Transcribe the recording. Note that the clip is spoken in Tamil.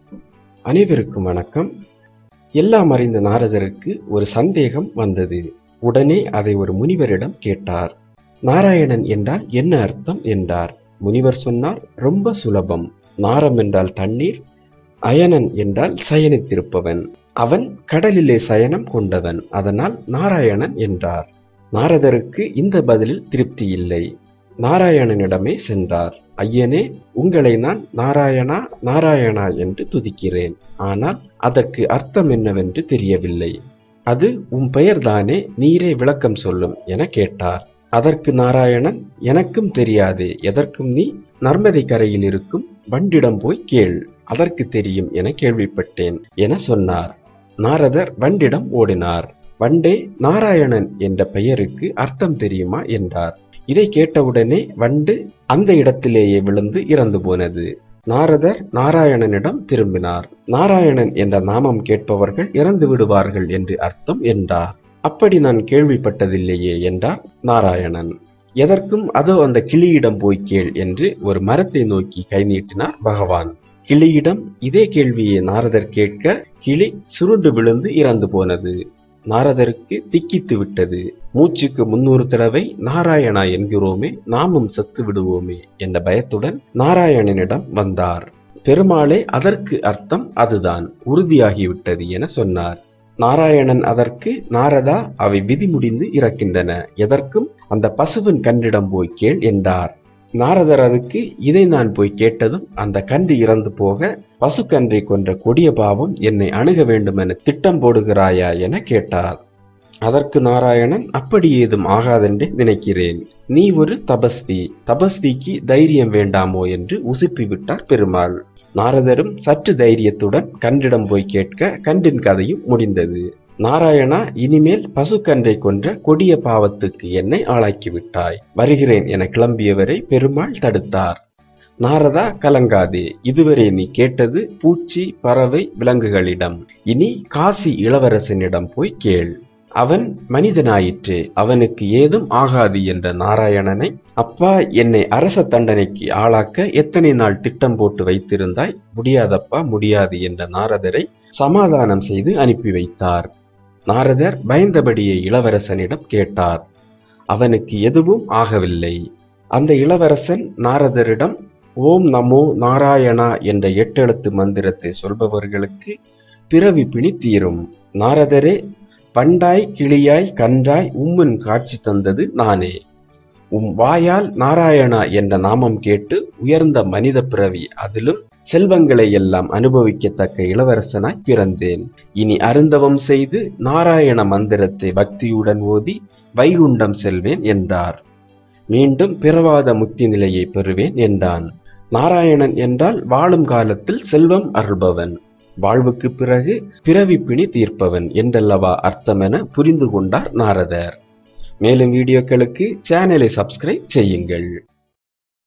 அனைவருக்கும் வணக்கம் எல்லாம் அறிந்த நாரதருக்கு ஒரு சந்தேகம் வந்தது உடனே அதை ஒரு முனிவரிடம் கேட்டார் நாராயணன் என்றால் என்ன அர்த்தம் என்றார் முனிவர் சொன்னார் ரொம்ப சுலபம் நாரம் என்றால் தண்ணீர் அயனன் என்றால் சயனித்திருப்பவன் அவன் கடலிலே சயனம் கொண்டவன் அதனால் நாராயணன் என்றார் நாரதருக்கு இந்த பதிலில் திருப்தி இல்லை நாராயணனிடமே சென்றார் ஐயனே உங்களை நான் நாராயணா நாராயணா என்று துதிக்கிறேன் ஆனால் அதற்கு அர்த்தம் என்னவென்று தெரியவில்லை அது உன் பெயர்தானே நீரே விளக்கம் சொல்லும் என கேட்டார் அதற்கு நாராயணன் எனக்கும் தெரியாதே எதற்கும் நீ நர்மதை கரையில் இருக்கும் வண்டிடம் போய் கேள் அதற்கு தெரியும் என கேள்விப்பட்டேன் என சொன்னார் நாரதர் வண்டிடம் ஓடினார் வண்டே நாராயணன் என்ற பெயருக்கு அர்த்தம் தெரியுமா என்றார் இதை கேட்டவுடனே வண்டு அந்த இடத்திலேயே விழுந்து இறந்து போனது நாரதர் நாராயணனிடம் திரும்பினார் நாராயணன் என்ற நாமம் கேட்பவர்கள் இறந்து விடுவார்கள் என்று அர்த்தம் என்றார் அப்படி நான் கேள்விப்பட்டதில்லையே என்றார் நாராயணன் எதற்கும் அதோ அந்த கிளியிடம் போய் கேள் என்று ஒரு மரத்தை நோக்கி கை நீட்டினார் பகவான் கிளியிடம் இதே கேள்வியை நாரதர் கேட்க கிளி சுருண்டு விழுந்து இறந்து போனது நாரதருக்கு திக்கித்து விட்டது மூச்சுக்கு முன்னூறு தடவை நாராயணா என்கிறோமே நாமும் செத்து விடுவோமே என்ற பயத்துடன் நாராயணனிடம் வந்தார் பெருமாளே அதற்கு அர்த்தம் அதுதான் உறுதியாகிவிட்டது என சொன்னார் நாராயணன் அதற்கு நாரதா அவை விதி முடிந்து இறக்கின்றன எதற்கும் அந்த பசுவின் கன்றிடம் போய் கேள் என்றார் நாரதர் அதுக்கு இதை நான் போய் கேட்டதும் அந்த கன்று இறந்து போக பசுக்கன்றை கொன்ற கொடிய பாவம் என்னை அணுக வேண்டுமென திட்டம் போடுகிறாயா என கேட்டார் அதற்கு நாராயணன் அப்படி ஏதும் ஆகாதென்றே நினைக்கிறேன் நீ ஒரு தபஸ்வி தபஸ்விக்கு தைரியம் வேண்டாமோ என்று உசுப்பி விட்டார் பெருமாள் நாரதரும் சற்று தைரியத்துடன் கன்றிடம் போய் கேட்க கன்றின் கதையும் முடிந்தது நாராயணா இனிமேல் பசுக்கன்றை கொன்ற கொடிய பாவத்துக்கு என்னை ஆளாக்கி விட்டாய் வருகிறேன் என கிளம்பியவரை பெருமாள் தடுத்தார் நாரதா கலங்காதே இதுவரை நீ கேட்டது பூச்சி பறவை விலங்குகளிடம் இனி காசி இளவரசனிடம் போய் கேள் அவன் மனிதனாயிற்று அவனுக்கு ஏதும் ஆகாது என்ற நாராயணனை அப்பா என்னை அரச தண்டனைக்கு ஆளாக்க எத்தனை நாள் திட்டம் போட்டு வைத்திருந்தாய் முடியாதப்பா முடியாது என்ற நாரதரை சமாதானம் செய்து அனுப்பி வைத்தார் நாரதர் பயந்தபடியே இளவரசனிடம் கேட்டார் அவனுக்கு எதுவும் ஆகவில்லை அந்த இளவரசன் நாரதரிடம் ஓம் நமோ நாராயணா என்ற எட்டெழுத்து மந்திரத்தை சொல்பவர்களுக்கு பிறவி பிணி தீரும் நாரதரே பண்டாய் கிளியாய் கன்றாய் உம்முன் காட்சி தந்தது நானே உம் வாயால் நாராயணா என்ற நாமம் கேட்டு உயர்ந்த மனித பிறவி அதிலும் செல்வங்களை எல்லாம் அனுபவிக்கத்தக்க இளவரசனாய் பிறந்தேன் இனி அருந்தவம் செய்து நாராயண மந்திரத்தை பக்தியுடன் ஓதி வைகுண்டம் செல்வேன் என்றார் மீண்டும் பிறவாத முக்தி நிலையை பெறுவேன் என்றான் நாராயணன் என்றால் வாழும் காலத்தில் செல்வம் அருள்பவன் வாழ்வுக்கு பிறகு பிறவி பிணி தீர்ப்பவன் என்றல்லவா அர்த்தமென புரிந்து கொண்டார் நாரதர் மேலும் வீடியோக்களுக்கு சேனலை சப்ஸ்கிரைப் செய்யுங்கள்